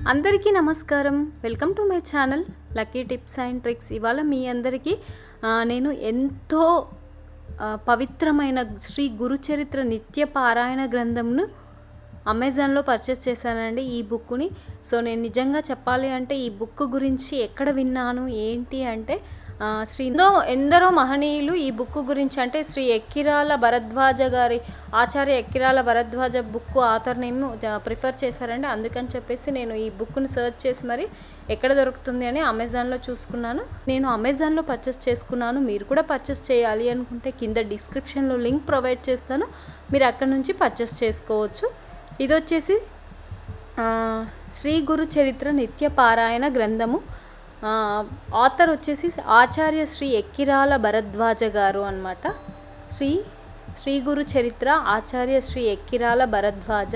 అందరికీ నమస్కారం welcome to my channel lucky tips and tricks ఇవాళ మీ అందరికీ ఆ, నేను ఎంతో ఆ, పవిత్రమైన శ్రీ గురుచరిత్ర నిత్య పారాయణ గ్రంథంను అమెజాన్లో పర్చేస్ చేశానండి ఈ బుక్ని సో నేను నిజంగా చెప్పాలి అంటే ఈ బుక్ గురించి ఎక్కడ విన్నాను ఏంటి అంటే ఆ, శ్రీ ఎందో ఎందరో మహనీయులు ఈ బుక్ గురించి అంటే శ్రీ ఎక్కిరాల భరద్వాజ గారి Acharya Ekkirala Bharadwaja book author name prefer చేశారండి అందుకని చెప్పేసి నేను ఈ బుక్ని సెర్చ్ చేసి మరి ఎక్కడ దొరుకుతుంది అని అమెజాన్లో చూసుకున్నాను నేను అమెజాన్లో పర్చేస్ చేసుకున్నాను మీరు కూడా పర్చేస్ చేయాలి అనుకుంటే కింద డిస్క్రిప్షన్లో లింక్ ప్రొవైడ్ చేస్తాను మీరు అక్కడ నుంచి పర్చేస్ చేసుకోవచ్చు ఇది వచ్చేసి ఆ, శ్రీ గురు చరిత్ర నిత్య పారాయణ గ్రంథము ఆ, ఆథర్ వచ్చేసి ఆచార్య శ్రీ ఎక్కిరాల భరద్వాజ గారు అన్నమాట శ్రీ శ్రీ గురు చరిత్ర ఆచార్య శ్రీ ఎక్కిరాల భరద్వాజ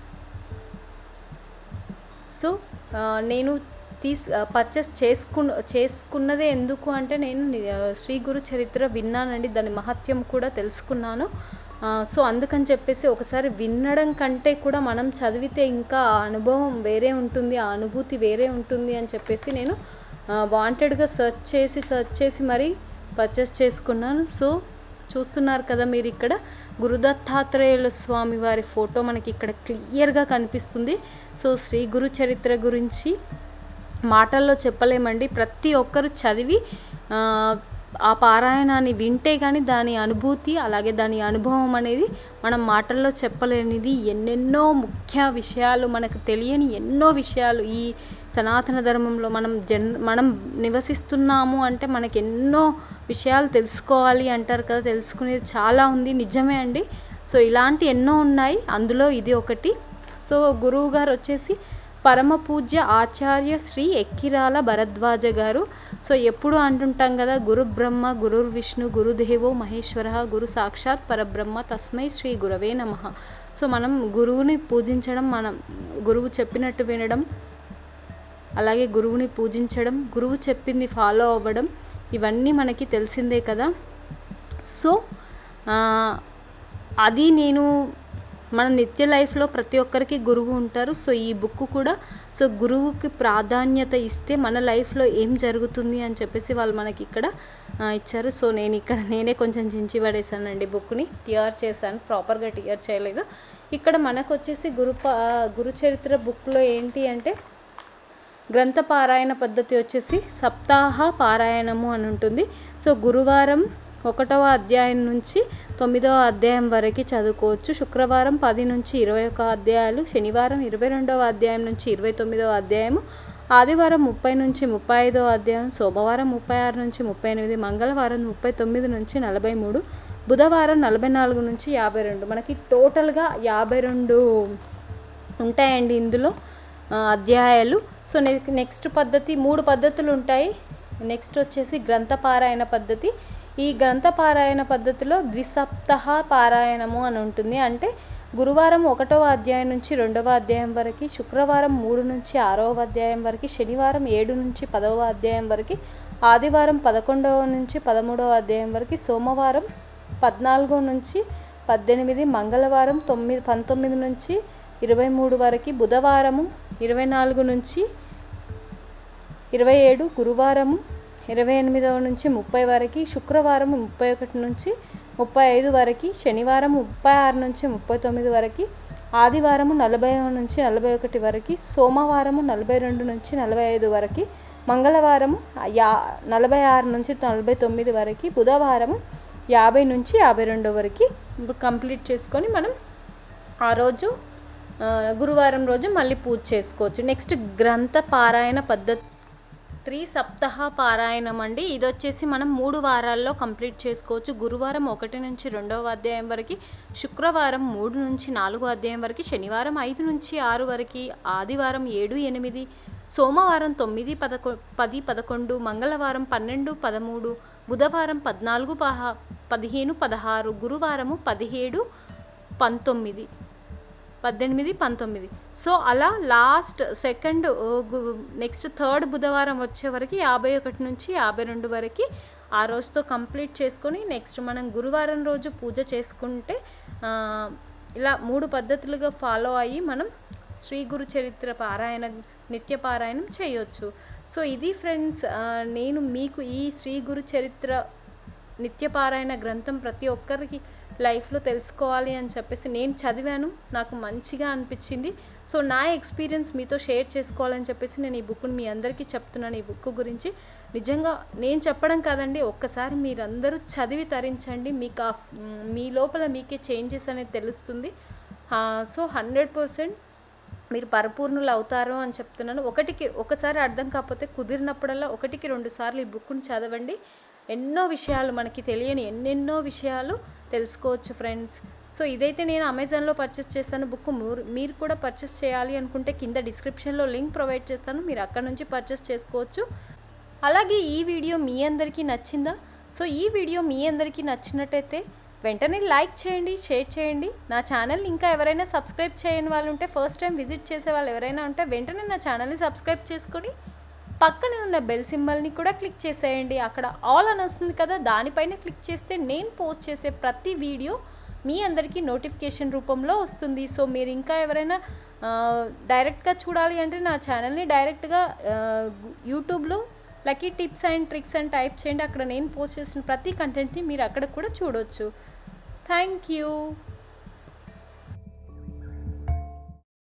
సో ఆ, నేను తీస్ పర్చేస్ చేసుకున్న చేసుకున్నదే ఎందుకు అంటే నేను ని- ఆ, శ్రీ గురు చరిత్ర విన్నానండి దాని మహత్యం కూడా తెలుసుకున్నాను ఆ, సో అందుకని చెప్పేసి ఒకసారి వినడం కంటే కూడా మనం చదివితే ఇంకా ఆ అనుభవం వేరే ఉంటుంది ఆ అనుభూతి వేరే ఉంటుంది అని చెప్పేసి నేను వాంటెడ్గా సెర్చ్ చేసి సెర్చ్ చేసి మరీ పర్చేస్ చేసుకున్నాను సో చూస్తున్నారు కదా మీరు ఇక్కడ గురుదత్తాత్రేయుల స్వామి వారి ఫోటో మనకి ఇక్కడ క్లియర్గా కనిపిస్తుంది సో శ్రీ గురు చరిత్ర గురించి మాటల్లో చెప్పలేమండి ప్రతి ఒక్కరు చదివి ఆ, ఆ పారాయణాన్ని వింటే కానీ దాని అనుభూతి అలాగే దాని అనుభవం అనేది మనం మాటల్లో చెప్పలేనిది ఎన్నెన్నో ముఖ్య విషయాలు మనకు తెలియని ఎన్నో విషయాలు ఈ సనాతన ధర్మంలో మనం జన్ మనం నివసిస్తున్నాము అంటే మనకి ఎన్నో విషయాలు తెలుసుకోవాలి అంటారు కదా తెలుసుకునేది చాలా ఉంది నిజమే అండి సో ఇలాంటి ఎన్నో ఉన్నాయి అందులో ఇది ఒకటి సో గురువు గారు వచ్చేసి పరమ పూజ్య ఆచార్య శ్రీ ఎక్కిరాల భరద్వాజ గారు సో ఎప్పుడు అంటుంటాం కదా గురు బ్రహ్మ గురుర్ విష్ణు గురుదేవో మహేశ్వర గురు సాక్షాత్ పరబ్రహ్మ తస్మై శ్రీ గురవే నమ సో మనం గురువుని పూజించడం మనం గురువు చెప్పినట్టు వినడం అలాగే గురువుని పూజించడం గురువు చెప్పింది ఫాలో అవ్వడం ఇవన్నీ మనకి తెలిసిందే కదా సో ఆ, అది నేను మన నిత్య లైఫ్లో ప్రతి ఒక్కరికి గురువు ఉంటారు సో ఈ బుక్ కూడా సో గురువుకి ప్రాధాన్యత ఇస్తే మన లైఫ్లో ఏం జరుగుతుంది అని చెప్పేసి వాళ్ళు మనకి ఇక్కడ ఆ, ఇచ్చారు సో నేను ఇక్కడ నేనే కొంచెం చించి పడేసానండి బుక్ని టిఆర్ చేశాను ప్రాపర్గా టిఆర్ చేయలేదు ఇక్కడ మనకు వచ్చేసి గురు పా- గురు చరిత్ర బుక్లో ఏంటి అంటే గ్రంథ పారాయణ పద్ధతి వచ్చేసి సప్తాహ పారాయణము అని ఉంటుంది సో గురువారం ఒకటవ అధ్యాయం నుంచి తొమ్మిదవ అధ్యాయం వరకు చదువుకోవచ్చు శుక్రవారం పది నుంచి ఇరవై ఒక అధ్యాయాలు శనివారం ఇరవై రెండవ అధ్యాయం నుంచి ఇరవై తొమ్మిదవ అధ్యాయము ఆదివారం ముప్పై నుంచి ముప్పై ఐదవ అధ్యాయం సోమవారం ముప్పై ఆరు నుంచి ముప్పై ఎనిమిది మంగళవారం ముప్పై తొమ్మిది నుంచి నలభై మూడు బుధవారం నలభై నాలుగు నుంచి యాభై రెండు మనకి టోటల్గా యాభై రెండు ఉంటాయండి ఇందులో ఆ, అధ్యాయాలు సో నెక్ నెక్స్ట్ పద్ధతి మూడు పద్ధతులు ఉంటాయి నెక్స్ట్ వచ్చేసి గ్రంథపారాయణ పద్ధతి ఈ గ్రంథపారాయణ పద్ధతిలో ద్విసప్తహ పారాయణము అని ఉంటుంది అంటే గురువారం ఒకటవ అధ్యాయం నుంచి రెండవ అధ్యాయం వరకు శుక్రవారం మూడు నుంచి ఆరవ అధ్యాయం వరకు శనివారం ఏడు నుంచి పదవ అధ్యాయం వరకు ఆదివారం పదకొండవ నుంచి పదమూడవ అధ్యాయం వరకు సోమవారం పద్నాలుగు నుంచి పద్దెనిమిది మంగళవారం తొమ్మిది పంతొమ్మిది నుంచి ఇరవై మూడు వరకు బుధవారము ఇరవై నాలుగు నుంచి ఇరవై ఏడు గురువారము ఇరవై ఎనిమిదవ నుంచి ముప్పై వరకు శుక్రవారం ముప్పై ఒకటి నుంచి ముప్పై ఐదు వరకు శనివారం ముప్పై ఆరు నుంచి ముప్పై తొమ్మిది వరకు ఆదివారము నలభై నుంచి నలభై ఒకటి వరకు సోమవారము నలభై రెండు నుంచి నలభై ఐదు వరకు మంగళవారము యా నలభై ఆరు నుంచి నలభై తొమ్మిది వరకు బుధవారము యాభై నుంచి యాభై రెండు వరకు కంప్లీట్ చేసుకొని మనం ఆ రోజు ఆ, గురువారం రోజు మళ్ళీ పూజ చేసుకోవచ్చు నెక్స్ట్ గ్రంథ పారాయణ పద్ధతి త్రీ సప్తాహ పారాయణం అండి ఇది వచ్చేసి మనం మూడు వారాల్లో కంప్లీట్ చేసుకోవచ్చు గురువారం ఒకటి నుంచి రెండవ అధ్యాయం వరకు శుక్రవారం మూడు నుంచి నాలుగో అధ్యాయం వరకు శనివారం ఐదు నుంచి ఆరు వరకు ఆదివారం ఏడు ఎనిమిది సోమవారం తొమ్మిది పదకొ పది పదకొండు మంగళవారం పన్నెండు పదమూడు బుధవారం పద్నాలుగు పహ పదిహేను పదహారు గురువారము పదిహేడు పంతొమ్మిది పద్దెనిమిది పంతొమ్మిది సో అలా లాస్ట్ సెకండ్ నెక్స్ట్ థర్డ్ బుధవారం వచ్చే వరకు యాభై ఒకటి నుంచి యాభై రెండు వరకు ఆ రోజుతో కంప్లీట్ చేసుకొని నెక్స్ట్ మనం గురువారం రోజు పూజ చేసుకుంటే ఆ, ఇలా మూడు పద్ధతులుగా ఫాలో అయ్యి మనం శ్రీ గురు చరిత్ర పారాయణ నిత్య పారాయణం చేయొచ్చు సో ఇది ఫ్రెండ్స్ ఆ, నేను మీకు ఈ శ్రీ గురు చరిత్ర నిత్యపారాయణ గ్రంథం ప్రతి ఒక్కరికి లైఫ్లో తెలుసుకోవాలి అని చెప్పేసి నేను చదివాను నాకు మంచిగా అనిపించింది సో నా ఎక్స్పీరియన్స్ మీతో షేర్ చేసుకోవాలని చెప్పేసి నేను ఈ బుక్ని మీ అందరికీ చెప్తున్నాను ఈ బుక్ గురించి నిజంగా నేను చెప్పడం కాదండి ఒక్కసారి మీరందరూ చదివి తరించండి మీకు ఆ మ్, మీ లోపల మీకే చేంజెస్ అనేది తెలుస్తుంది ఆ, సో హండ్రెడ్ పర్సెంట్ మీరు పరిపూర్ణులు అవుతారు అని చెప్తున్నాను ఒకటికి ఒకసారి అర్థం కాకపోతే కుదిరినప్పుడల్లా ఒకటికి రెండు సార్లు ఈ బుక్ని చదవండి ఎన్నో విషయాలు మనకి తెలియని ఎన్నెన్నో విషయాలు తెలుసుకోవచ్చు ఫ్రెండ్స్ సో ఇదైతే నేను అమెజాన్లో పర్చేస్ చేస్తాను బుక్ మీరు కూడా పర్చేస్ చేయాలి అనుకుంటే కింద డిస్క్రిప్షన్లో లింక్ ప్రొవైడ్ చేస్తాను మీరు అక్కడ నుంచి పర్చేస్ చేసుకోవచ్చు అలాగే ఈ వీడియో మీ అందరికీ నచ్చిందా సో ఈ వీడియో మీ అందరికీ నచ్చినట్టయితే వెంటనే లైక్ చేయండి షేర్ చేయండి నా ఛానల్ ఇంకా ఎవరైనా సబ్స్క్రైబ్ చేయని వాళ్ళు ఉంటే ఫస్ట్ టైం విజిట్ చేసే వాళ్ళు ఎవరైనా ఉంటే వెంటనే నా ఛానల్ని సబ్స్క్రైబ్ చేసుకొని పక్కనే ఉన్న బెల్ సింబల్ని కూడా క్లిక్ చేసేయండి అక్కడ ఆల్ అని వస్తుంది కదా దానిపైన క్లిక్ చేస్తే నేను పోస్ట్ చేసే ప్రతి వీడియో మీ అందరికీ నోటిఫికేషన్ రూపంలో వస్తుంది సో మీరు ఇంకా ఎవరైనా ఆ, డైరెక్ట్గా చూడాలి అంటే నా ఛానల్ని డైరెక్ట్గా ఆ, యూట్యూబ్లో లక్కీ టిప్స్ అండ్ ట్రిక్స్ అని టైప్ చేయండి అక్కడ నేను పోస్ట్ చేసిన ప్రతి కంటెంట్ని మీరు అక్కడ కూడా చూడొచ్చు థ్యాంక్ యూ